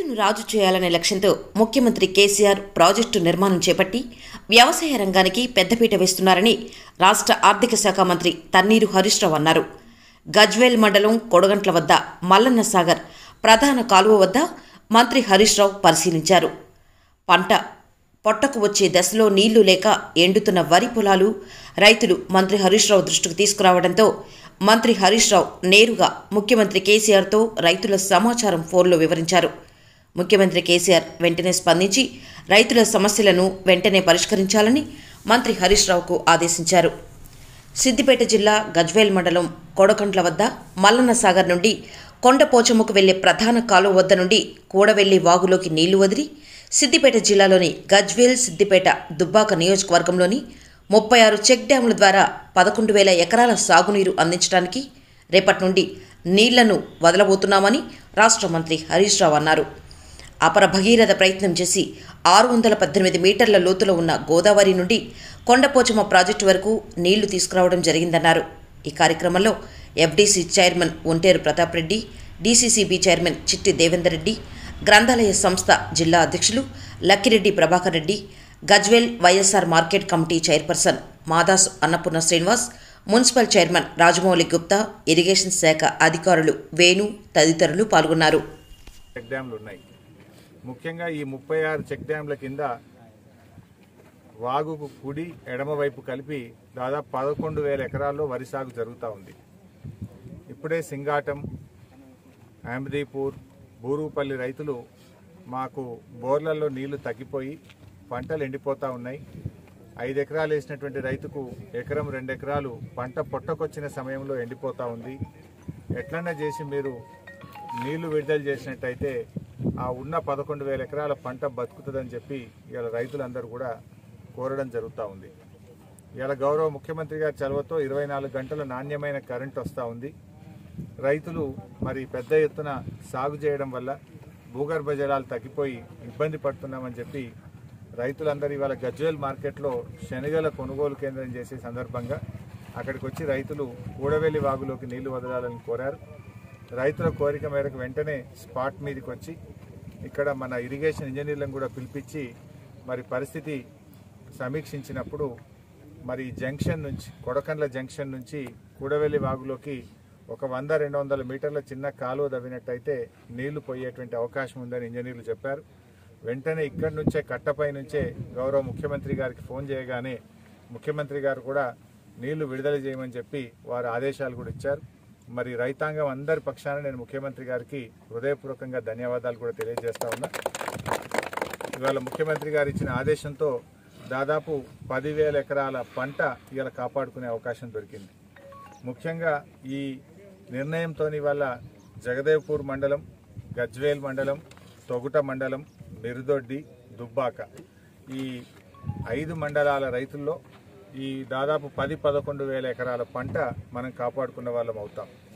రైతును రాజు చేయాలనే లక్ష్యంతో ముఖ్యమంత్రి కేసీఆర్ ప్రాజెక్టు నిర్మాణం చేపట్టి వ్యవసాయ రంగానికి పెద్దపీట వేస్తున్నారని రాష్ట్ర ఆర్థిక శాఖ మంత్రి తన్నీరు హరీష్ రావు అన్నారు గజ్వేల్ మండలం కొడగంట్ల వద్ద మల్లన్న సాగర్ ప్రధాన కాలువ వద్ద మంత్రి హరీష్ రావు పరిశీలించారు పంట పొట్టకు వచ్చే దశలో నీళ్లు లేక ఎండుతున్న వరి పొలాలు రైతులు మంత్రి హరీష్ రావు దృష్టికి తీసుకురావడంతో మంత్రి హరీష్ రావు నేరుగా ముఖ్యమంత్రి కేసీఆర్తో రైతుల సమాచారం ఫోన్లో వివరించారు ముఖ్యమంత్రి కేసీఆర్ వెంటనే స్పందించి రైతుల సమస్యలను వెంటనే పరిష్కరించాలని మంత్రి హరీష్ రావుకు ఆదేశించారు సిద్దిపేట జిల్లా గజ్వేల్ మండలం కొడకంట్ల వద్ద మల్లన్న సాగర్ నుండి కొండపోచమ్మకు వెళ్లే ప్రధాన కాలువ వద్ద నుండి కూడవెల్లి వాగులోకి నీళ్లు వదిలి సిద్దిపేట జిల్లాలోని గజ్వేల్ సిద్దిపేట దుబ్బాక నియోజకవర్గంలోని ముప్పై ఆరు చెక్ డ్యాముల ద్వారా పదకొండు వేల ఎకరాల సాగునీరు అందించడానికి రేపటి నుండి నీళ్లను వదలబోతున్నామని రాష్ట్ర మంత్రి హరీష్ రావు అన్నారు అపర భగీరథ ప్రయత్నం చేసి ఆరు వందల పద్దెనిమిది మీటర్ల లోతులో ఉన్న గోదావరి నుండి కొండపోచమ్మ ప్రాజెక్టు వరకు నీళ్లు తీసుకురావడం జరిగిందన్నారు ఈ కార్యక్రమంలో FDC chairman Onteru Pratap Reddy DCCB chairman Chitti Devender Reddy గ్రంథాలయ సంస్థ జిల్లా అధ్యక్షులు Lakkireddy Prabhakar Reddy Gajwel YSR market committee chairperson Madas Annapurna Srinivas municipal chairman Rajamouli Gupta irrigation శాఖ అధికారులు వేణు తదితరులు పాల్గొన్నారు చెక్ డ్యాంలు ఉన్నాయి ముఖ్యంగా ఈ ముప్పై ఆరు చెక్ డ్యాంల కింద వాగుకు కుడి ఎడమ వైపు కలిపి దాదాపు పదకొండు వేల ఎకరాల్లో వరి సాగు జరుగుతూ ఉంది ఇప్పుడే సింగాటం అహ్మదీపూర్ బూరుగుపల్లి రైతులు మాకు బోర్లలో నీళ్లు తగ్గిపోయి పంటలు ఎండిపోతూ ఉన్నాయి ఐదు ఎకరాలు వేసినటువంటి రైతుకు ఎకరం రెండు ఎకరాలు పంట పొట్టకొచ్చిన సమయంలో ఎండిపోతూ ఉంది ఎట్లన్నా చేసి మీరు నీళ్లు విడుదల చేసినట్టయితే ఆ ఉన్న పదకొండు వేల ఎకరాల పంట బతుకుతుందని చెప్పి ఇవాళ రైతులందరూ కూడా కోరడం జరుగుతూ ఉంది ఇవాళ గౌరవ ముఖ్యమంత్రి గారి చొరవతో ఇరవై నాలుగు గంటల నాణ్యమైన కరెంట్ వస్తూ ఉంది రైతులు మరి పెద్ద ఎత్తున సాగు చేయడం వల్ల భూగర్భ జలాలు తగ్గిపోయి ఇబ్బంది పడుతున్నామని చెప్పి రైతులందరూ ఇవాళ గజ్వేల్ మార్కెట్లో శనగల కొనుగోలు కేంద్రం చేసే సందర్భంగా అక్కడికి వచ్చి రైతులు కూడవెల్లి వాగులోకి నీళ్లు వదలాలని కోరారు రైతుల కోరిక మేరకు వెంటనే స్పాట్ మీదకి వచ్చి ఇక్కడ మన ఇరిగేషన్ ఇంజనీర్లను కూడా పిలిపించి మరి పరిస్థితి సమీక్షించినప్పుడు మరి ఈ జంక్షన్ నుంచి కొడకండ్ల జంక్షన్ నుంచి కూడవెల్లి వాగులోకి ఒక వంద రెండు వందల మీటర్ల చిన్న కాలువ దవ్వినట్టయితే నీళ్లు పోయేటువంటి అవకాశం ఉందని ఇంజనీర్లు చెప్పారు వెంటనే ఇక్కడి నుంచే కట్టపై నుంచే గౌరవ ముఖ్యమంత్రి గారికి ఫోన్ చేయగానే ముఖ్యమంత్రి గారు కూడా నీళ్లు విడుదల చేయమని చెప్పి వారు ఆదేశాలు కూడా ఇచ్చారు మరి రైతాంగం అందరి పక్షాన నేను ముఖ్యమంత్రి గారికి హృదయపూర్వకంగా ధన్యవాదాలు కూడా తెలియజేస్తా ఉన్నా ఇవాళ ముఖ్యమంత్రి గారు ఇచ్చిన ఆదేశంతో దాదాపు పదివేల ఎకరాల పంట ఇవాళ కాపాడుకునే అవకాశం దొరికింది ముఖ్యంగా ఈ నిర్ణయంతో ఇవాళ జగదేవ్పూర్ మండలం గజ్వేల్ మండలం తొగుట మండలం మిరుదొడ్డి దుబ్బాక ఈ ఐదు మండలాల రైతుల్లో ఈ దాదాపు పది పదకొండు వేల ఎకరాల పంట మనం కాపాడుకున్న వాళ్ళం అవుతాం